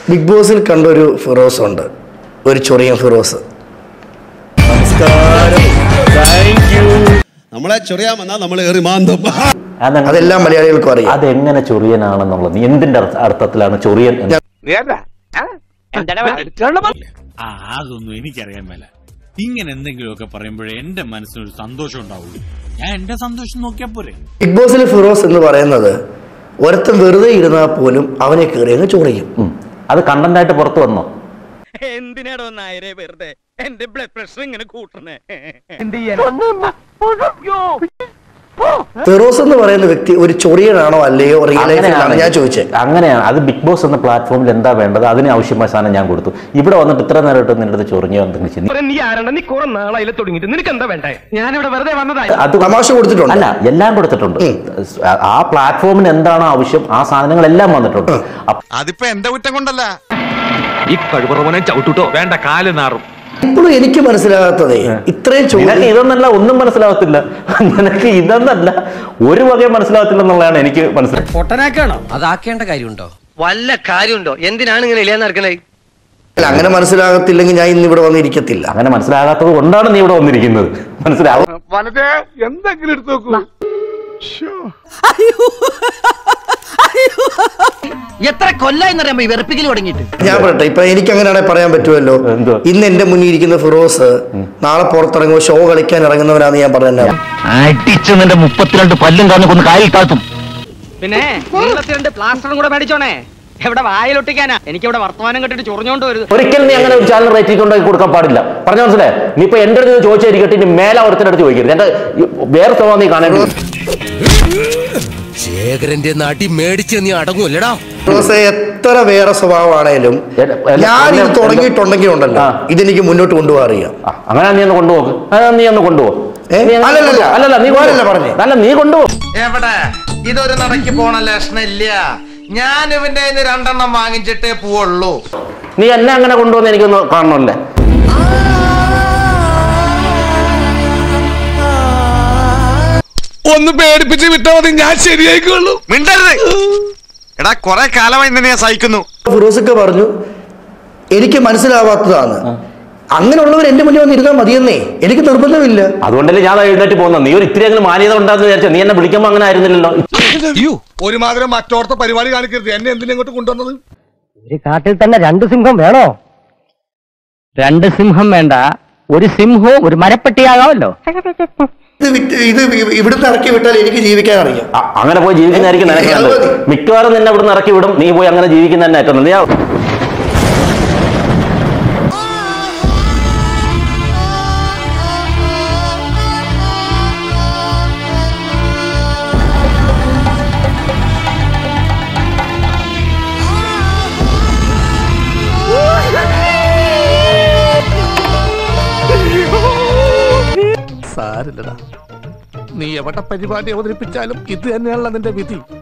Big ബോസിൽ കണ്ടൊരു ഫിറോസ് ഉണ്ട് ഒരു ചൊറിയൻ ഫിറോസ് നമ്മളെ ചൊറിയാൻ വന്നാൽ നമ്മൾ ഏറി മാന്തം അതെങ്ങനെ- അതെല്ലാം മലയാളികൾക്കും അറിയാം അതെങ്ങനെ ചൊറിയനാണെന്നുള്ളത് എന്തിന്റെ അർത്ഥ- അർത്ഥത്തിലാണ് ചൊറിയൻ എന്ന് ആ അതൊന്നും എനിക്കറിയാൻ മേല ഇങ്ങനെ എന്തെങ്കിലുമൊക്കെ പറയുമ്പോഴേ എന്റെ മനസ്സിനൊരു സന്തോഷം ഉണ്ടാവുള്ളൂ ഞാൻ എന്റെ സന്തോഷം നോക്കിയാ പോരെ ബിഗ് ബോസിലെ ഫിറോസ് എന്ന് പറയുന്നത് ഒരുത്തൻ വെറുതെ ഇരുന്നാൽ പോലും അവനെ കയറി അങ്ങ് ചൊറിയും ഉം. അത് കണ്ടന്റ് ആയിട്ട് പുറത്തു വന്നോ എന്തിനാടോ നായരെ വെറുതെ എന്റെ ബ്ലഡ് പ്രഷർ ഇങ്ങനെ കൂട്ടണേ ഫിറോസ് എന്ന് പറയുന്ന വ്യക്തി ഒരു ചൊറിയനാണോ അല്ലയോ റിയൽ ലൈഫിലാണ് അങ്ങനെയാണ് ഞാൻ ചോദിച്ചത് അങ്ങനെയാണ് അത് ബിഗ് ബോസ് എന്ന പ്ലാറ്റ്ഫോമിൽ എന്താ വേണ്ടത് അതിന് ആവശ്യമായ സാധനം ഞാൻ കൊടുത്തു ഇവിടെ വന്നിട്ട് ഇത്ര നേരമായിട്ട് നിന്റെ അടുത്ത് ചൊറിഞ്ഞോ എന്തെങ്കിലും ചെയ്തു നീ ആരണ്ട നീ കുറെ നാളായില്ല തുടങ്ങിയിട്ട് നിനക്ക് എന്താ വേണ്ടേ ഞാനിവിടെ വെറുതെ വന്നതായി അത് തമാശ കൊടുത്തിട്ടുണ്ട് അല്ല എല്ലാം കൊടുത്തിട്ടുണ്ട് ഉം. ആ പ്ലാറ്റ്ഫോമിന് എന്താണോ ആവശ്യം ആ സാധനങ്ങളെല്ലാം വന്നിട്ടുണ്ട് അപ്പ- അതിപ്പോ എന്റെ കുറ്റം കൊണ്ടല്ല ഈ കഴിവുറവനെ ചവിട്ടുട്ടോ വേണ്ട കാല് നാറും ഇപ്പോഴും എനിക്ക് മനസ്സിലാകാത്തതേ ഇത്രയും നിനക്ക് ചോദ്യം ഇതൊന്നല്ല ഒന്നും മനസ്സിലാവത്തില്ല നിനക്ക് ഇതൊന്നല്ല ഒരു വകയും മനസ്സിലാവത്തില്ല എന്നുള്ളതാണ് എനിക്ക് മനസ്സിലായത് അതാക്കേണ്ട കാര്യമുണ്ടോ വല്ല കാര്യമുണ്ടോ എന്തിനാണ് ഇങ്ങനെ ഇല്ലാന്ന് നടക്കണേ അല്ല, അങ്ങനെ മനസ്സിലാകത്തില്ലെങ്കിൽ ഞാൻ ഇന്ന് ഇവിടെ വന്നിരിക്കത്തില്ല അങ്ങനെ മനസ്സിലാകാത്തത് കൊണ്ടാണ് നീ ഇവിടെ വന്നിരിക്കുന്നത് മനസ്സിലാവും എത്ര കൊല്ലായിന്നറിയാമോ ഈ വെറുപ്പിക്കൽ തുടങ്ങിയിട്ട് ഞാൻ പറയട്ടെ ഇപ്പൊ എനിക്ക് അങ്ങനെയാണെങ്കിൽ പറയാൻ പറ്റുമല്ലോ എന്തുവാ? ഇന്ന് എന്റെ മുന്നിൽ ഇരിക്കുന്ന ഫിറോസ് നാളെ പുറത്തിറങ്ങുമ്പോൾ ഷോ കളിക്കാൻ ഇറങ്ങുന്നവരാന്ന് ഞാൻ പറഞ്ഞത് അടിച്ചു നിന്റെ മുപ്പത്തിരണ്ട് പല്ലും കാണിക്കൊന്ന് കൊന്ന് കായിൽ താഴ്ത്തും പിന്നെ ഇരുപത്തിരണ്ട് പ്ലാസ്റ്ററും കൂടെ മേടിച്ചോണേ എവിടെ വായിലൊട്ടിക്കാനാ എനിക്ക് ഇവിടെ വർത്തമാനം കെട്ടിട്ട് ചൊറിഞ്ഞോണ്ട് വരുത് ഒരിക്കലും നീ അങ്ങനെ ഒരു ചാനൽ റേറ്റിംഗ് കൊണ്ടാക്കി കൊടുക്കാൻ പാടില്ല പറഞ്ഞ മനസ്സിലായി നീ ഇപ്പൊ എന്റെ അടുത്ത് ചോദിച്ചായിരിക്കട്ടെ ഇനി മേലെ ഒരുത്തിന്റെ അടുത്ത് ചോദിക്കരുത് എന്റെ വേറെ സ്വഭാവം നീ കാണേണ്ടത് ശേഖരന്റെ നാട്ടി മേടിച്ച് നീ അടങ്ങൂല്ലടാ ഫിറോസെ എത്ര വേറെ സ്വഭാവമാണേലും എല്ല- എല്ല- ഞാൻ ഇത് എല്ല- തുടങ്ങിയിട്ടുണ്ടെങ്കിൽ ഉണ്ടല്ലോ ആ. ഇതെനിക്ക് മുന്നോട്ട് കൊണ്ടുപോകാൻ അറിയാം ആ, അങ്ങനെ നീ ഒന്ന് കൊണ്ടുപോകും നീ ഒന്ന് കൊണ്ടുപോകും ഏ? നീ അങ്ങനെ അല്ലല്ലല്ല. കൊണ്ടുപോ. അല്ലല്ല നീ ഓരല്ല കൊണ്ടുപോ. പറഞ്ഞേ. അല്ല നീ കൊണ്ടുപോകും എവിടെ ഇതൊരു നടക്ക് പോണ ലക്ഷണില്ല ഞാൻ ഇവന്റെ കയ്യിന്ന് രണ്ടെണ്ണം വാങ്ങിച്ചിട്ടേ പോവുള്ളൂ നീ എന്നെ അങ്ങനെ കൊണ്ടുവന്ന് എനിക്കൊന്ന് കാണണമല്ലേ ഒന്ന് പേടിപ്പിച്ച് വിട്ടാൽ മതി ഞാൻ ശരിയായിക്കോളൂ മിണ്ടരുത് എടാ കൊറേ കാലമായി നിന്നെ ഞാൻ സഹിക്കുന്നു ഫിറോസൊക്കെ പറഞ്ഞു എനിക്ക് മനസ്സിലാവാത്തതാണ് അങ്ങനെയുള്ളവർ എന്റെ മുന്നിൽ വന്ന് ഇരുന്നാൽ മതിയെന്നേ എനിക്ക് നിർബന്ധമില്ല അതുകൊണ്ടല്ലേ ഞാൻ എഴുന്നേറ്റ് പോകുന്നത് നീ ഒരു ഇത്തിരിയെങ്കിലും മാന്യത ഉണ്ടാന്ന് വിചാരിച്ചാ നീ എന്നെ വിളിക്കുമ്പോ അങ്ങനെ ആയിരുന്നില്ലല്ലോ ഒരുമാതിരി മറ്റോർത്ത പരിപാടി കാണിക്കരുത് എന്നെ എന്തിനാ ഇങ്ങോട്ട് കൊണ്ടുവന്നത് ഒരു കാട്ടിൽ തന്നെ രണ്ട് സിംഹം വേണോ രണ്ട് സിംഹം വേണ്ട ഒരു സിംഹവും ഒരു മരപ്പെട്ടിയാകാമല്ലോ ഇത് വിറ്റ് ഇത് ഇ- ഇവിടുന്ന് ഇറക്കി വിട്ടാൽ എനിക്ക് ജീവിക്കാൻ അറിയാം അ- അങ്ങനെ പോയി ജീവിക്കുന്നതായിരിക്കും നിനക്ക് അത് നല്ലത് മതി. മിക്കവാറും നിന്നെ ഇവിടുന്ന് ഇറക്കി വിടും നീ പോയി അങ്ങനെ ജീവിക്കുന്ന തന്നെ ഏറ്റവും നല്ലത്. ഞാൻ സാരില്ലടാ നീ എവിടെ പരിപാടി അവതരിപ്പിച്ചാലും ഇത് തന്നെയാണല്ലോ നിന്റെ വിധി